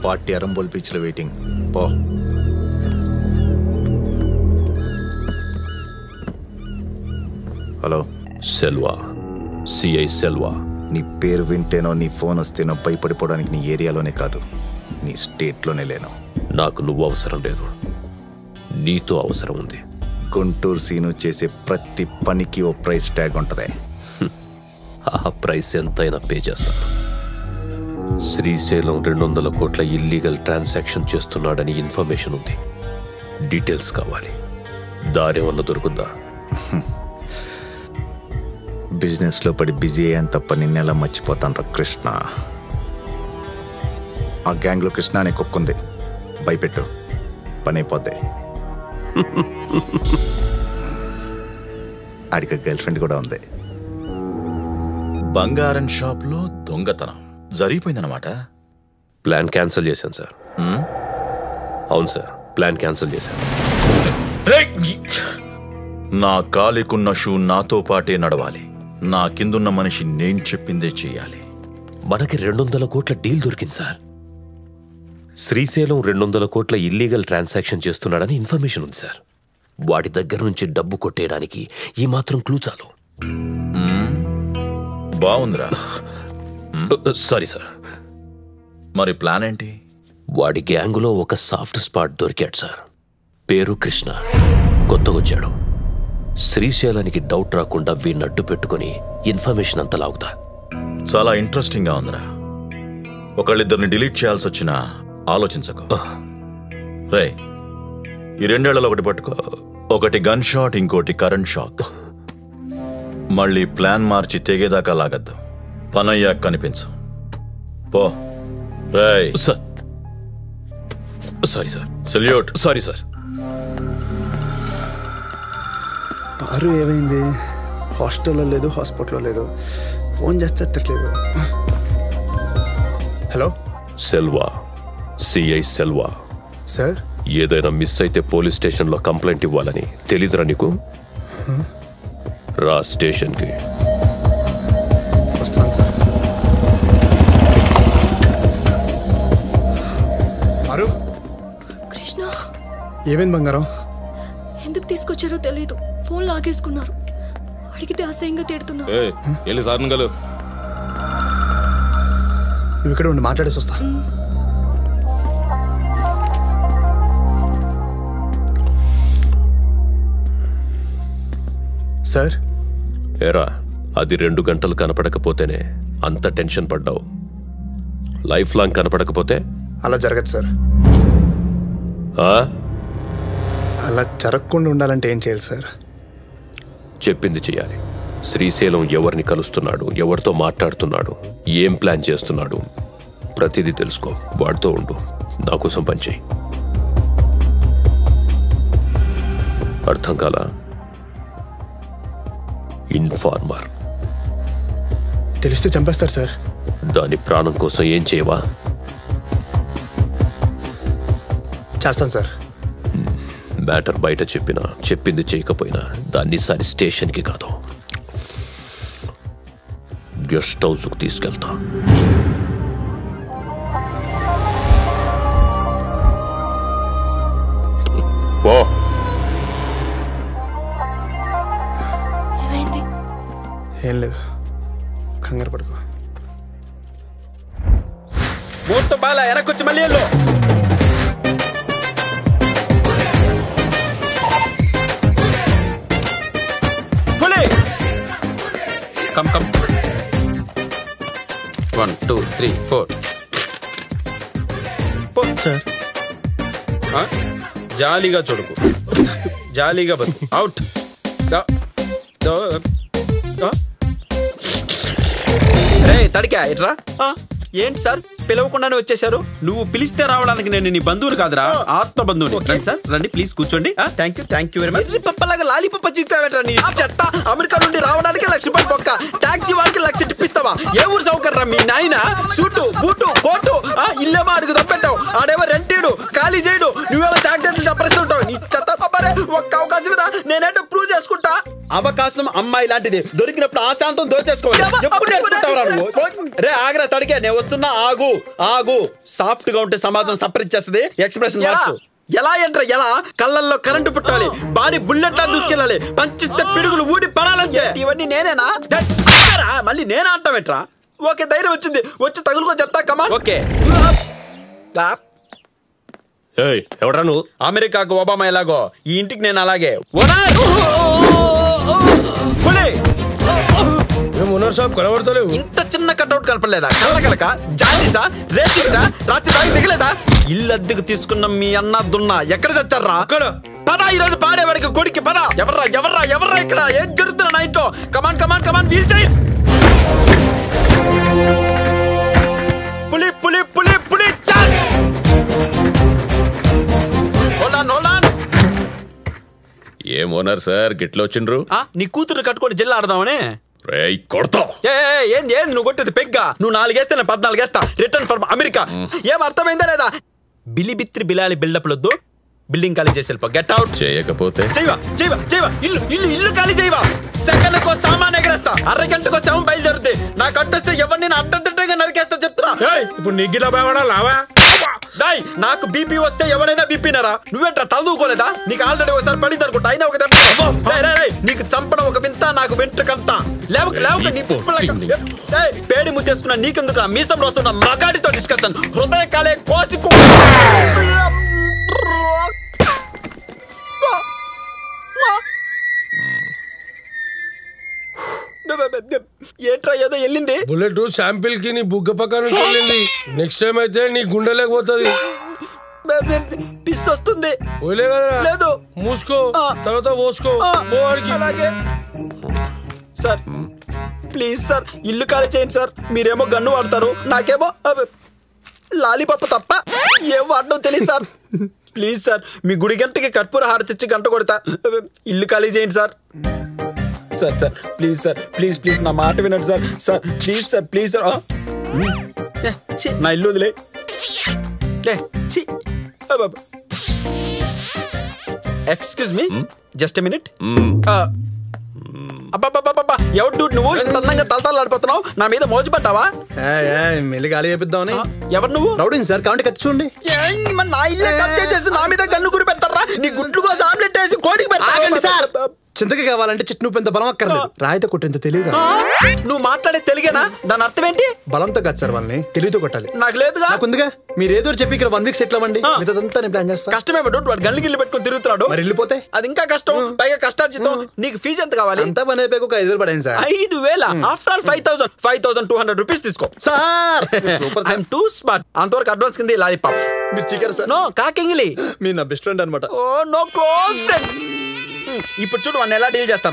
Forty Arambol బీచ్లో waiting పో hello Selva CI Selva నీ పేరు వింటేనో నీ ఫోన్ వస్తేనో భయపడిపోవడానికి నీ ఏరియాలోనే కాదు నీ స్టేట్లోనే లేను నాకు నువ్వు అవసరం లేదు నీతో అవసరం ఉంది గుంటూరు సీను చేసే ప్రతి పనికి ఓ ప్రైస్ ట్యాగ్ ఉంటుంది ఆ ప్రైస్ ఎంతైనా పే చేస్తాను శ్రీశైలం రెండు వందల కోట్ల ఇల్లీగల్ ట్రాన్సాక్షన్ చేస్తున్నాడని ఇన్ఫర్మేషన్ ఉంది డీటెయిల్స్ కావాలి దారేమన్నా దొరుకుద్దా బిజినెస్లో పడి బిజీ అయ్యాను తప్ప నిన్నెలా మర్చిపోతాను రా కృష్ణ ఆ గ్యాంగ్లో కృష్ణ అనే కుక్కుంది భయపెట్టు పని అయిపోద్ది ఆడికి గర్ల్ ఫ్రెండ్ కూడా ఉంది బంగారం షాప్లో దొంగతనం జరిగిపోయిందన్నమాట ప్లాన్ క్యాన్సిల్ చేశాను సార్ అవును సార్ ప్లాన్ క్యాన్సిల్ చేశాను రేయ్! నా కాలికున్న షూ నాతో పాటే నడవాలి నా కిందున్న మనిషి నేను చెప్పిందే చెయ్యాలి మనకి రెండు వందల కోట్ల డీల్ దొరికింది సార్ శ్రీశైలం రెండు వందల కోట్ల ఇల్లీగల్ ట్రాన్సాక్షన్ చేస్తున్నాడని ఇన్ఫర్మేషన్ ఉంది సార్ వాడి దగ్గర నుంచి డబ్బు కొట్టేయడానికి ఈ మాత్రం క్లూ చాలు బాగుందిరా సారీ సార్ మరి ప్లాన్ ఏంటి వాడి గ్యాంగులో ఒక సాఫ్ట్ స్పాట్ దొరికాడు సార్ పేరు కృష్ణ కొత్తగొచ్చాడు శ్రీశైలానికి డౌట్ రాకుండా వీడిని అడ్డు పెట్టుకుని ఇన్ఫర్మేషన్ అంతా లాగుతా చాలా ఇంట్రెస్టింగ్ గా ఉందిరా ఒకళ్ళిద్దరిని డిలీట్ చేయాల్సి వచ్చినా ఆలోచించకు రే ఈ రెండేళ్లలో ఒకటి పట్టుకో ఒకటి గన్ షాట్ ఇంకోటి కరెంట్ షాక్ మళ్ళీ ప్లాన్ మార్చి తెగేదాకా లాగద్దు పనయ్యాక కనిపించు పో రేయ్ sir sorry sir salute sorry sir Paru ఏమైంది హాస్టల్లో లేదు హాస్పిటల్లో లేదు ఫోన్ చేస్తే ఎత్తట్లేదు hello Selva CI Selva sir ఏదైనా మిస్ అయితే పోలీస్ స్టేషన్లో కంప్లైంట్ ఇవ్వాలని తెలీదురా నీకు రా స్టేషన్కి వస్తున్నాను సార్ పారు కృష్ణ ఏమైంది బంగారం ఎందుకు తీసుకొచ్చారో తెలియదు ఫోన్ లాగేసుకున్నారు అడిగితే అసహ్యంగా తిడుతున్నారు వెళ్ళి సార్ని కలు నువ్వు ఇక్కడ ఉండి మాట్లాడేసి వస్తా సార్ ఏరా అది రెండు గంటలు కనపడకపోతేనే అంత టెన్షన్ పడ్డావు లైఫ్ లాంగ్ కనపడకపోతే అలా జరగదు సార్ ఆ? అలా జరగకుండా ఉండాలంటే ఏం చేయాలి సార్ చెప్పింది చేయాలి శ్రీశైలం ఎవరిని కలుస్తున్నాడు ఎవరితో మాట్లాడుతున్నాడు ఏం ప్లాన్ చేస్తున్నాడు ప్రతిదీ తెలుసుకో వాడితో ఉండు నా కోసం పనిచేయి అర్థం కాలా ఇన్ఫార్మర్ తెలిస్తే చంపేస్తారు సార్ దాని ప్రాణం కోసం ఏం చేయవా చేస్తాను సార్ మ్యాటర్ బయట చెప్పినా చెప్పింది చేయకపోయినా దాన్ని సరి స్టేషన్కి కాదు గెస్ట్ హౌస్కి తీసుకెళ్తా పో ఏమైంది ఏం లేదు కంగారు పడుకో మూర్త బాల వెనకొచ్చి మళ్ళీ వెళ్ళు పులి come come one two three four sir జాలీగా చూడకు జాలీగా బతు అవుట్ రే తడికా ఎట్రా ఆ, ఏంటి సార్ పిలవకుండానే వచ్చేసారు నువ్వు పిలిస్తే రావడానికి నేను నీ బంధువులు కాదురా ఆత్మ బంధువుని రండి సార్ రండి ప్లీజ్ కూర్చోండి thank you thank you very much పప్పలాగా లాలీపప్ప చిక్తావేట్రా నీ చెత్త అమెరికా నుండి రావడానికి లక్ష రూపాయలు బొక్క టాక్సీ వాడికి లక్ష టిప్పిస్తావా ఏ ఊరు సౌకర్యం రా మీ నాయన సూటు బూటు కోటు ఆ, ఇల్లేమో అడుగు తప్పెట్టావు ఆడేమో రెంటేడు ఖాళీ చేయడు నువ్వేమో చాక్లెట్లు చప్పరిస్తుంటావు నీ చెత్త పప్పరే ఒక్క అవకాశం రా నేనేంటో ప్రూవ్ చేసుకుంటా అవకాశం అమ్మాయి లాంటిది దొరికినప్పుడు ఆశాంతం దోచేసుకోవాలి ఎప్పుడు నేర్చుకుంటావురా నువ్వు రే ఆగ్రా తడిగా నేను వస్తున్నా ఆగు ఆగు సాఫ్ట్ గా ఉంటే సమాజం సపరేట్ చేస్తుంది ఎక్స్ప్రెషన్ మార్చు ఎలా ఎంట్రా ఎలా కళ్ళల్లో కరెంటు పుట్టాలి బాడీ బుల్లెట్ లా దూసుకెళ్ళాలి పంచిస్తే పిడుగులు ఊడి పడాలంటే ఇవన్నీ నేనేనా డా- అయ్యారా? మళ్ళీ నేనా అంటావేంట్రా ఓకే ధైర్యం వచ్చింది వచ్చి తగులుకో చెప్తా కమా ఓకే ఏయ్ ఎవడ్రా నువ్వు అమెరికాకు ఒబామా ఎలాగో ఈ ఇంటికి నేను అలాగే ఓనర్! పులి! ఓనర్ షాప్ కనబడతలేవు ఇంత చిన్న కట్అవుట్ కనపడలేదా కళ్ళ కలక జాలీసా రేసిందా రాత్రి దాగి దిగలేదా ఇల్లు అద్దెకు తీసుకున్న మీ అన్న దున్నా ఎక్కడ చచ్చారా అక్కడ. పద ఈ రోజు పాడేవాడికి కొడుకి పద ఎవర్రా ఎవర్రా ఎవర్రా ఇక్కడ ఏం జరుగుతున్నా నా ఇంట్లో కమాన్ కమాన్ కమాన్ వీల్ చేయి పులి పులి పులి పులి చాల్ హోల్డాన్ హోల్డాన్ ఏం ఓనర్ సార్ గిట్ల వచ్చిండ్రు ఆ, నీ కూతురు కట్టుకొని జిల్లా ఆడదామని రేయ్ కొడతాం ఏ ఏ, ఏంది ఏంది నువ్వు కొట్టేది పెగ్గా నువ్వు నాలుగేస్తే నేను పద్నాలుగేస్తా రిటర్న్ ఫర్ అమెరికా ఏం అర్థమైందా లేదా బిలి బిత్రి బిలాలి బిల్డప్ లొద్దు బిల్డింగ్ ఖాళీ చేసి వెళ్ళిపో గెట్ అవుట్ చేయకపోతే చేయవా చేయవా చేయవా ఇల్లు ఇల్లు ఇల్లు ఖాళీ చేయవా సెకండ్ కో సామాన్ ఎగరేస్తా అరగంటకో శవం బయలుదేరుతుంది నాకు అట్టొస్తే ఎవరిని అడ్డంగా నరికేస్తా చెప్తున్నా ఏయ్, ఇప్పుడు నీకు భయపడా లావా డై నాకు బీపీ వస్తే ఎవరైనా బీపీనరా నువ్వేంట్రా తలదూకోలేదా నీకు ఆల్రెడీ ఒకసారి పడింది అనుకుంటా అయినా ఒక దెబ్బ రేయ్, రేయ్, రేయ్, నీకు చంపడం ఒక వింత నాకు వెంట్రుకంత లేవక లేవక నీ పుప్పలక- ఏయ్, పేడి ముద్దేసుకున్న నీకెందుకు మీసం రోస్తున్న మగాడితో డిస్కషన్ హృదయ కాలే కోసి కు- ఏంట్రా ఏదో వెళ్ళింది బుల్లెట్ శాంపిల్ కి నీ బుగ్గ పక్క నుంచి వెళ్ళింది నెక్స్ట్ టైం అయితే నీ గుండెలోకి పోతుంది పిస్ వస్తుంది పోలే కదా లేదు. మూసుకో ఆ. తర్వాత పోసుకో ఆ, పోవాడికి అలాగే సార్ ప్లీజ్ సార్ ఇల్లు ఖాళీ చేయండి సార్ మీరేమో గన్ను వాడతారు నాకేమో అబ్బ, లాలీపప్ప తప్ప ఏం వాడడం తెలియదు సార్ ప్లీజ్ సార్ మీ గుడి గంటకి కర్పూర హారతి ఇచ్చి గంట కొడతా అబ్బ, ఇల్లు ఖాళీ చేయండి sir sir sir please sir please please నా మాట వినండి sir sir please sir please sir ఆ. ఏ, ఛీ, నా ఇల్లు వదిలే ఎక్స్క్యూజ్ మీ జస్ట్ మినిట్ అబ్బాబ్బాబ్బా ఎవరు dude నువ్వు ఇంత అందంగా తలతలాడిపోతున్నావు నా మీద మోజుపడ్డావా మెల్లి గాలి చేపిద్దామని ఆ, ఎవరు నువ్వు రౌడీని సార్ కాబట్టి కత్తి చూడండి ఏయ్, మరి నా ఇల్లే కబ్జా చేసి నా మీద గన్ను గురి పెడతారా నీ గుడ్లు కోసం ఆమ్లెట్ వేసి కోడికి ఆగండి సార్ పెడతారా చింతకి కావాలంటే చిట్టు నువ్వు ఎంత బలం అక్కర్లేదు రాయితో కొట్టేంత తెలివిగా ఆ, నువ్వు మాట్లాడే తెలుగేనా దాని అర్థం ఏంటి బలంతో కాదు సార్ వాళ్ళని తెలివితో కొట్టాలి నాకు లేదుగా నాకుందిగా మీరు ఏదో ఒకటి చెప్పి ఇక్కడ వన్ వీక్ సెటిల్ అవ్వండి ఆ. మిగతాదంతా నేను ప్లాన్ చేస్తాను కష్టమే బట్ వాడు గల్లి గిల్లి పెట్టుకొని తిరుగుతున్నాడు మరి వెళ్ళిపోతే అది ఇంకా కష్టం పైగా కష్టార్జితం నీకు ఫీజు ఎంత కావాలి అంతా పని అయిపోయాక ఒక ఐదు వేలు పడాను సార్ ఐదు వేల after all five thousand five thousand two hundred rupees తీసుకో sir super sir I'm too smart అంతవరకు అడ్వాన్స్ కింద లాలీపాప్ మీరు చికెన్ సార్ నో కాకింగిలి మీరు నా బెస్ట్ ఫ్రెండ్ అనమాట ఓ నో క్లోజ్ ఫ్రెండ్స్ ఇప్పుడు చూడు వాడిని ఎలా డీల్ చేస్తాను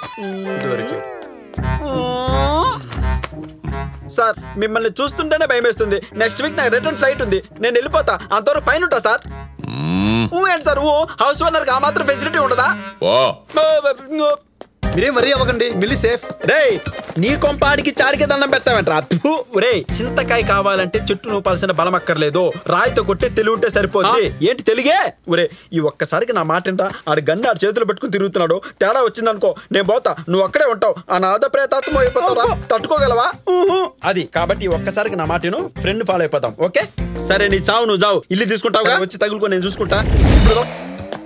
సార్ మిమ్మల్ని చూస్తుంటేనే భయం వేస్తుంది నెక్స్ట్ వీక్ నాకు రిటర్న్ ఫ్లైట్ ఉంది నేను వెళ్ళిపోతా అంతవరకు పైన ఉంటా సార్ ఊ ఏంటి సార్ ఊ హౌస్ ఓనర్ ఆ మాత్రం ఫెసిలిటీ ఉండదా ఓ మీరేం వరీ అవ్వకండి మిల్లి సేఫ్ రేయ్ నీ కొంపాడికి చాడికి దండం పెడతావంట్రా రే రేయ్ చింతకాయ కావాలంటే చెట్టు నూపాల్సిన బలం అక్కర్లేదు రాయితో కొట్టి తెలివి ఉంటే సరిపోద్ది ఏంటి తెలుగే ఒరే ఈ ఒక్కసారికి నా మాట ఏంటా ఆడి గన్ను ఆడి చేతులు పెట్టుకుని తిరుగుతున్నాడు తేడా వచ్చిందనుకో నేను పోతా నువ్వు అక్కడే ఉంటావు ఆ నాద ప్రేతాత్మ అయిపోతావురా తట్టుకోగలవా అది కాబట్టి ఈ ఒక్కసారికి నా మాటను ఫ్రెండ్ ఫాలో అయిపోతాం ఓకే సరే నీ చావు నువ్వు చావు ఇల్లు తీసుకుంటావు వచ్చి తగులుకో నేను చూసుకుంటా ఇప్పుడు రా.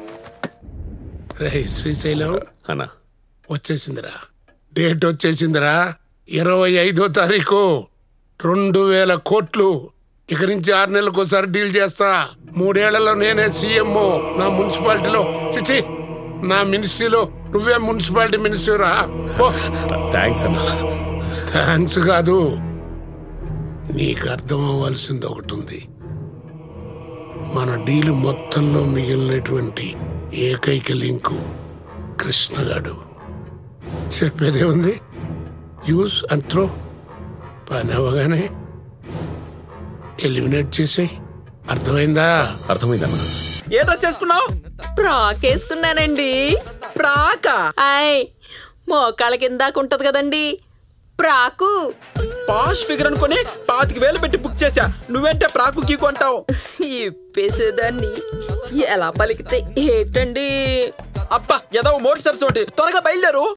రే శ్రీశైలం అన్నా వచ్చేసిందిరా డేట్ వచ్చేసిందిరా ఇరవై ఐదో తారీఖు రెండు వేల కోట్లు ఇక నుంచి ఆరు నెలలకు ఒకసారి డీల్ చేస్తా మూడేళ్లలో నేనే సీఎం నా మున్సిపాలిటీలో చిచి నా మినిస్ట్రీలో నువ్వే మున్సిపాలిటీ మినిస్టరా ఓ థ్యాంక్స్ అన్నా థ్యాంక్స్ కాదు నీకు అర్థం అవ్వాల్సింది ఒకటి ఉంది మన డీల్ మొత్తంలో మిగిలినటువంటి ఏకైక లింకు కృష్ణగాడు చెప్పేదే ఉంది యూస్ అండ్ త్రో పని అవ్వగానే ఎలిమినేట్ చేసేయి అర్థమైందా అర్థమైందన్నా ఏ డ్రెస్ చేసుకున్నావు ఫ్రాక్ వేసుకున్నానండి ప్రాక ఆయ్ మోకాళ్ళ కిందాక ఉంటది కదండి ప్రాకు పాష్ ఫిగర్ అనుకొని పాతిక వేలు పెట్టి బుక్ చేశా నువ్వేంటే ప్రాకు గీకు అంటావు ఇప్పేసేదాన్ని ఎలా పలికితే ఏంటండి అబ్బా ఏదో మోటార్ సర్స్ ఒకటి త్వరగా బయలుదేరు